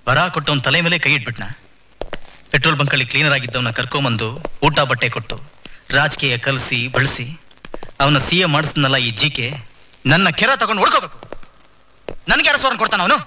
ಬರ ಕೊಟ್ಟು ಅವನ ತಲೆ ಮೇಲೆ ಕೈ ಇಟ್ಬಿಟ್ನ ಪೆಟ್ರೋಲ್ ಬಂಕಲ್ಲಿ ಕ್ಲೀನರ್ ಆಗಿದ್ದವನ್ನ ಕರ್ಕೊಂಬಂದು ಊಟ ಬಟ್ಟೆ ಕೊಟ್ಟು ರಾಜಕೀಯ ಕಲಿಸಿ ಬಳಸಿ ಅವನ ಸಿ ಎ ಮಾಡಿಸ್ನಲ್ಲ ಈ ಜಿಕೆ ನನ್ನ ಕೆರ ತಗೊಂಡು ಹೊಡ್ಕೋಬೇಕು ನನಗೆ ಅರಸವರನ್ನ ಕೊಡ್ತಾನ ಅವನು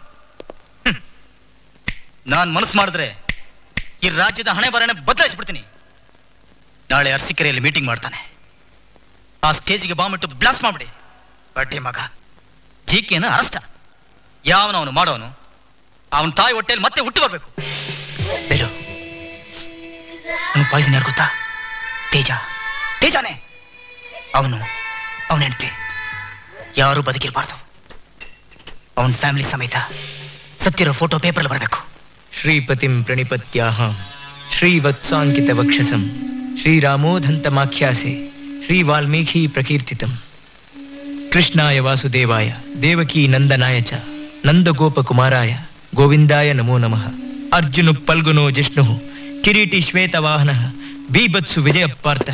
ನಾನು ಮನಸ್ಸು ಮಾಡಿದ್ರೆ ಈ ರಾಜ್ಯದ ಹಣೆ ಬರನೆ ಬದಲಾಯಿಸ್ಬಿಡ್ತೀನಿ ನಾಳೆ ಅರಸೀಕೆರೆಯಲ್ಲಿ ಮೀಟಿಂಗ್ ಮಾಡ್ತಾನೆ ಆ ಸ್ಟೇಜ್ಗೆ ಬಾಂಬಿಟ್ಟು ಬ್ಲಾಸ್ಟ್ ಮಾಡ್ಬಿಡಿ ಬಡ್ಡಿ ಮಗ ಜಿಕೆನ ಅರಷ್ಟ ಯಾವನ ಅವನು ಮಾಡೋನು ಅವನ ತಾಯಿ ಹೊಟ್ಟೆಯಲ್ಲಿ ಮತ್ತೆ ಹುಟ್ಟು ಬರ್ಬೇಕು ಬೇಡು ಅವನು ಪಾಯ್ಸನ್ ಯಾರು ಗೊತ್ತಾ ತೇಜ ತೇಜಾನೇ ಅವನು ಅವನ ಹೆಂಡತಿ ಯಾರು ಬದುಕಿರಬಾರ್ದು ಅವನ ಫ್ಯಾಮಿಲಿ ಸಮೇತ ಸತ್ತಿರೋ ಫೋಟೋ ಪೇಪರ್ ಬರಬೇಕು ಶ್ರೀಪತಿಂ ಪ್ರಣಿಪತ್ಯಾಹಾಂ ಶ್ರೀವತ್ಸಾಂಕಿತ ವಕ್ಷಸಂ ಶ್ರೀರಾಮೋಧಂತಮಾಖ್ಯಾಸೆ ಶ್ರೀ ವಾಲ್ಮೀಕಿ ಪ್ರಕೀರ್ತಿತಂ ಕೃಷ್ಣಾಯ ವಾಸುದೇವಾಯ ದೇವಕೀ ನಂದನಾಯ ಚ ನಂದಗೋಪಕುಮಾರಾಯ ಗೋವಿಂದಾಯ ನಮೋ ನಮಃ ಅರ್ಜುನು ಪಲ್ಗುನೋ ಜಿಷ್ಣು ಕಿರೀಟಿ ಶ್ವೇತವಾಹನ ಬೀಭತ್ಸು ವಿಜಯ ಪಾರ್ಥ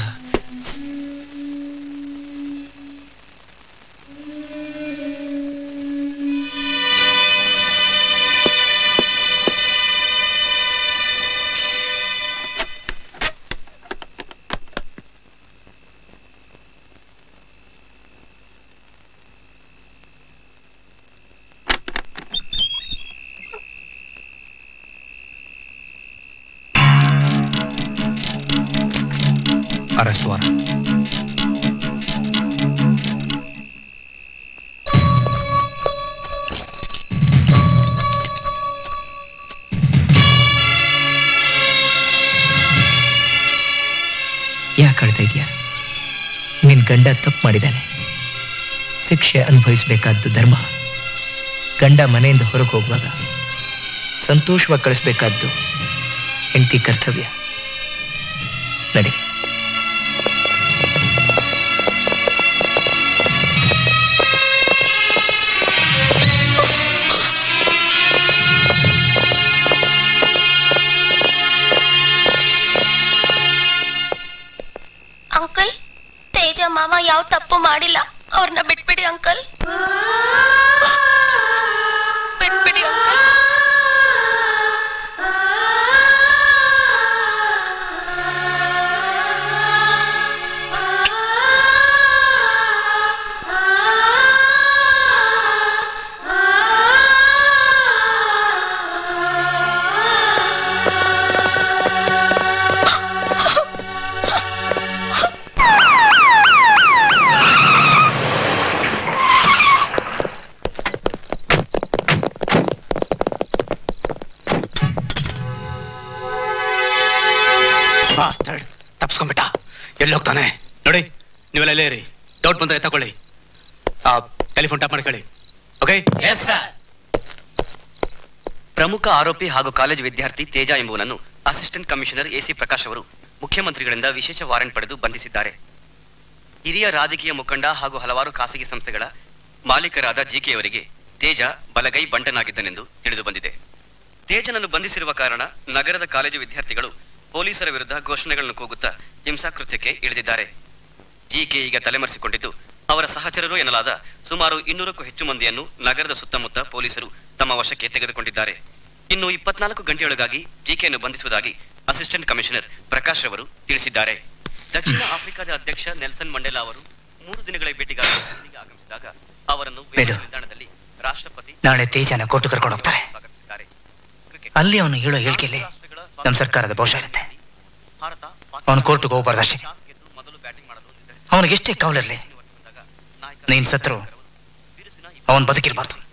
ಅರೆಸ್ಟ್ ವಾರಂಟ್ ಯಾಕೆ ಅಳ್ತಾ ಇದೆಯಾ ನಿನ್ ಗಂಡ ತಪ್ಪು ಮಾಡಿದ್ದಾನೆ ಶಿಕ್ಷೆ ಅನುಭವಿಸಬೇಕಾದ್ದು ಧರ್ಮ ಗಂಡ ಮನೆಯಿಂದ ಹೊರಗೆ ಹೋಗುವಾಗ ಸಂತೋಷವಾಗಿ ಕಳಿಸ್ಬೇಕಾದ್ದು ಹೆಂಡತಿ ಕರ್ತವ್ಯ ನಡಿ ಅಂಕಲ್ ತೇಜ ಮಾವ ಯಾವ ತಪ್ಪು ಮಾಡಿಲ್ಲ ಅವ್ರನ್ನ ಬಿಟ್ಬಿಡಿ ಅಂಕಲ್ ಬಿಟ್ಬಿಡಿ ಅಂಕಲ್ ತಪ್ಸ್ಕೊಂಡ್ಬಿಟ್ಟ ಎಲ್ಲಿ ಹೋಗ್ತಾನೆ ನೋಡಿ ನೀವೆಲ್ಲ ಇಲ್ಲೇ ಇರಿ ಡೌಟ್ ಬಂದ್ರೆ ತಗೊಳ್ಳಿ ಆ ಟೆಲಿಫೋನ್ ಟ್ಯಾಪ್ ಮಾಡ್ಕೊಳ್ಳಿ ಓಕೆ ಎಸ್ ಸರ್ ಪ್ರಮುಖ ಆರೋಪಿ ಹಾಗೂ ಕಾಲೇಜು ವಿದ್ಯಾರ್ಥಿ ತೇಜ ಎಂಬುವನನ್ನು ಅಸಿಸ್ಟೆಂಟ್ ಕಮಿಷನರ್ ಎಸಿ ಪ್ರಕಾಶ್ ಅವರು ಮುಖ್ಯಮಂತ್ರಿಗಳಿಂದ ವಿಶೇಷ ವಾರೆಂಟ್ ಪಡೆದು ಬಂಧಿಸಿದ್ದಾರೆ ಹಿರಿಯ ರಾಜಕೀಯ ಮುಖಂಡ ಹಾಗೂ ಹಲವಾರು ಖಾಸಗಿ ಸಂಸ್ಥೆಗಳ ಮಾಲೀಕರಾದ ಜಿಕೆಯವರಿಗೆ ತೇಜ ಬಲಗೈ ಬಂಟನಾಗಿದ್ದನೆಂದು ತಿಳಿದು ಬಂದಿದೆ ತೇಜನನ್ನು ಬಂಧಿಸಿರುವ ಕಾರಣ ನಗರದ ಕಾಲೇಜು ವಿದ್ಯಾರ್ಥಿಗಳು ಪೊಲೀಸರ ವಿರುದ್ಧ ಘೋಷಣೆಗಳನ್ನು ಕೂಗುತ್ತಾ ಹಿಂಸಾಕೃತ್ಯಕ್ಕೆ ಇಳಿದಿದ್ದಾರೆ ಜಿಕೆ ಈಗ ತಲೆಮರೆಸಿಕೊಂಡಿದ್ದು ಅವರ ಸಹಚರರು ಎನ್ನಲಾದ ಸುಮಾರು ಇನ್ನೂರಕ್ಕೂ ಹೆಚ್ಚು ಮಂದಿಯನ್ನು ನಗರದ ಸುತ್ತಮುತ್ತ ಪೊಲೀಸರು ತಮ್ಮ ವಶಕ್ಕೆ ತೆಗೆದುಕೊಂಡಿದ್ದಾರೆ ಇನ್ನು ಇಪ್ಪತ್ನಾಲ್ಕು ಗಂಟೆಯೊಳಗಾಗಿ ಜಿಕೆಯನ್ನು ಬಂಧಿಸುವುದಾಗಿ ಅಸಿಸ್ಟೆಂಟ್ ಕಮಿಷನರ್ ಪ್ರಕಾಶ್ ಅವರು ತಿಳಿಸಿದ್ದಾರೆ ದಕ್ಷಿಣ ಆಫ್ರಿಕಾದ ಅಧ್ಯಕ್ಷ ನೆಲ್ಸನ್ ಮಂಡೇಲಾ ಅವರು ಮೂರು ದಿನಗಳ ಭೇಟಿಗಾಗಿ ದೆಹಲಿಗೆ ಆಗಮಿಸಿದಾಗ ಅವರನ್ನು ವಿಮಾನ ಬೇಡ. ನಿಲ್ದಾಣದಲ್ಲಿ ರಾಷ್ಟ್ರಪತಿ ನಾಳೆ ತೇಜನ ಕೋರ್ಟ್ ಕರ್ಕೊಂಡು ಹೋಗ್ತಾರೆ ಸ್ವಾಗತಿಸಿದ್ದಾರೆ ಕ್ರಿಕೆಟ್ ಅಲ್ಲಿ ಅವನು ಹೇಳೋ ಹೇಳಿಕೆಯಲ್ಲಿ ನಮ್ಮ ಸರ್ಕಾರದ ಭವಿಷ್ಯ ಇರುತ್ತೆ ಅವನು ಕೋರ್ಟ್ಗೆ ಹೋಗ್ಬಾರ್ದು ಅಷ್ಟೇ ಅವನಿಗೆ ಎಷ್ಟೇ ಕಾವಲಿರಲಿ ನೀನ್ ಸತ್ರು ಅವನ್ ಬದುಕಿರ್ಬಾರ್ದು